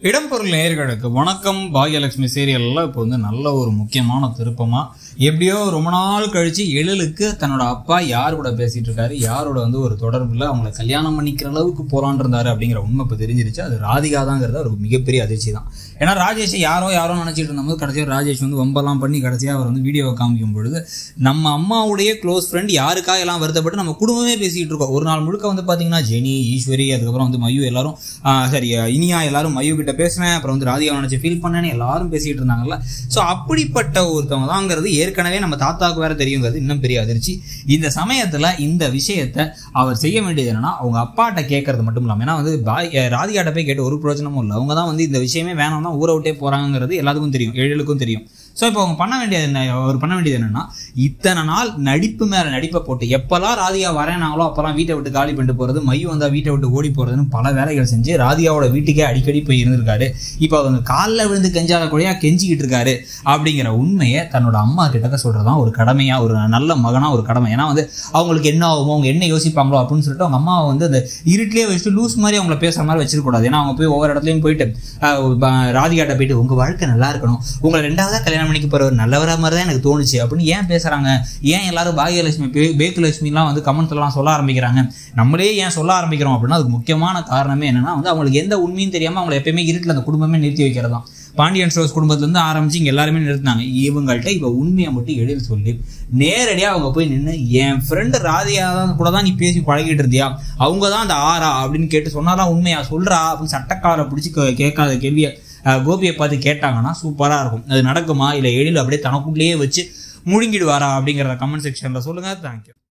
இடம்பொருள் நேயர்களுக்கு வணக்கம் பாகியலட்சுமி சீரியல்ல இப்போ வந்து நல்ல ஒரு முக்கியமான திருப்பமா எப்படியோ ரொம்ப நாள் கழிச்சு எழிலுக்கு தன்னோட அப்பா யார் கூட பேசிட்டு இருக்காரு யாரோட வந்து ஒரு தொடர்புல அவங்கள கல்யாணம் பண்ணிக்கிற அளவுக்கு போலான் இருந்தாரு அப்படிங்கிற உண்மை இப்போ தெரிஞ்சிருச்சு அது ராதிகா தாங்கிறது ஒரு மிகப்பெரிய அதிர்ச்சி தான் ஏன்னா ராஜேஷ் யாரோ யாரோ நினைச்சிட்டு இருந்தபோது கடைசியாக ராஜேஷ் வந்து வம்பெல்லாம் பண்ணி கடைசியாக அவர் வந்து வீடியோவை காமிக்கும் பொழுது நம்ம அம்மாவுடைய க்ளோஸ் ஃப்ரெண்ட் யாருக்காக எல்லாம் வருத்தப்பட்டு நம்ம குடும்பமே பேசிட்டு இருக்கோம் ஒரு நாள் முழுக்க வந்து பார்த்தீங்கன்னா ஜெனி ஈஸ்வரி அதுக்கப்புறம் வந்து மயு எல்லாரும் ஆஹ் சரி இனியா எல்லாரும் மயு கிட்ட பேசினேன் அப்புறம் வந்து ராதிகா நினைச்சு ஃபீல் பண்ணேன்னு எல்லாரும் பேசிட்டு இருந்தாங்கல்ல ஸோ அப்படிப்பட்ட ஒருத்தவங்க தாங்கிறது ஏற்கனவே நம்ம தாத்தாவுக்கு வேற தெரியுங்கிறது இன்னும் பெரிய அதிர்ச்சி இந்த சமயத்துல இந்த விஷயத்த அவர் செய்ய வேண்டியது என்னன்னா அவங்க அப்பாட்ட கேட்கறது மட்டும் இல்லாமல் ஏன்னா வந்து பாய் அஹ் ராதிகாட்ட போய் கேட்டு ஒரு பிரயோஜனமும் இல்லை அவங்க தான் வந்து இந்த விஷயமே வேணாம் தான் ஊரை விட்டே போறாங்கிறது எல்லாத்துக்கும் தெரியும் எழிலுக்கும் தெரியும் ஸோ இப்போ அவங்க பண்ண வேண்டியது என்ன அவர் பண்ண வேண்டியது என்னன்னா இத்தனை நாள் நடிப்பு மேல நடிப்பை போட்டு எப்பெல்லாம் ராதிகா வரேனாங்களோ அப்பெல்லாம் வீட்டை விட்டு காலி பண்ணிட்டு போறது மையம் வந்தா வீட்டை விட்டு ஓடி போறதுன்னு பல வேலைகள் செஞ்சு ராதிகாவோட வீட்டுக்கே அடிக்கடி போய் இருந்திருக்காரு இப்போ அவங்க காலில் விழுந்து கெஞ்சாத கூடயா கெஞ்சிக்கிட்டு இருக்காரு அப்படிங்கிற உண்மையை தன்னோட அம்மா கிட்ட சொல்றதுதான் ஒரு கடமையா ஒரு நல்ல மகனா ஒரு கடமை ஏன்னா வந்து அவங்களுக்கு என்ன ஆகுமோ அவங்க என்ன யோசிப்பாங்களோ அப்படின்னு சொல்லிட்டு அவங்க அம்மாவை வந்து அந்த இருட்டிலே வச்சுட்டு லூஸ் மாதிரி அவங்கள பேசுற மாதிரி வச்சிருக்கூடாது ஏன்னா அவங்க போய் ஒவ்வொரு இடத்துலையும் போயிட்டு ஆஹ், ப- ராதிகாட்ட போயிட்டு உங்க வாழ்க்கை நல்லா இருக்கணும் உங்களை ரெண்டாவதா கல்யாணம் பண்ணிக்க போறவர் நல்லவரா மாதிரி தான் எனக்கு தோணுச்சு அப்படின்னு ஏன் பேசுறாங்க ஏன் எல்லாரும் பாகியலட்சுமி பே- பேக்குலட்சுமிலாம் வந்து கமெண்ட்ஸ் எல்லாம் சொல்ல ஆரம்பிக்கிறாங்க நம்மளே ஏன் சொல்ல ஆரம்பிக்கிறோம் அப்படின்னா அதுக்கு முக்கியமான காரணமே என்னன்னா வந்து அவங்களுக்கு எந்த உண்மையும் தெரியாம அவங்களை எப்பயுமே இருட்டில் அந்த குடும்பமே நிறுத்தி வைக்கிறது தான் பாண்டியன் ஸ்டோர்ஸ் குடும்பத்துலேருந்து ஆரம்பிச்சு இங்கே எல்லாருமே நிறுத்தினாங்க இவங்கள்ட்ட இப்போ உண்மையை மட்டும் எழில் சொல்லி நேரடியாக அவங்க போய் நின்று என் ஃப்ரெண்டு ராதியா தான் கூட தான் நீ பேசி பழகிட்டு இருந்தியா அவங்க தான் அந்த ஆறா அப்படின்னு கேட்டு சொன்னாதான் உண்மையா சொல்றா அப்படின்னு சட்டக்காரை பிடிச்சி கே- கேட்காத கேள்வியை அஹ், கோபியை பார்த்து கேட்டாங்கன்னா சூப்பராக இருக்கும் அது நடக்குமா இல்லை எழில் அப்படியே தனக்குள்ளேயே வச்சு முழுங்கிடுவாரா அப்படிங்கிறத கமெண்ட் செக்ஷனில் சொல்லுங்கள் தேங்க்யூ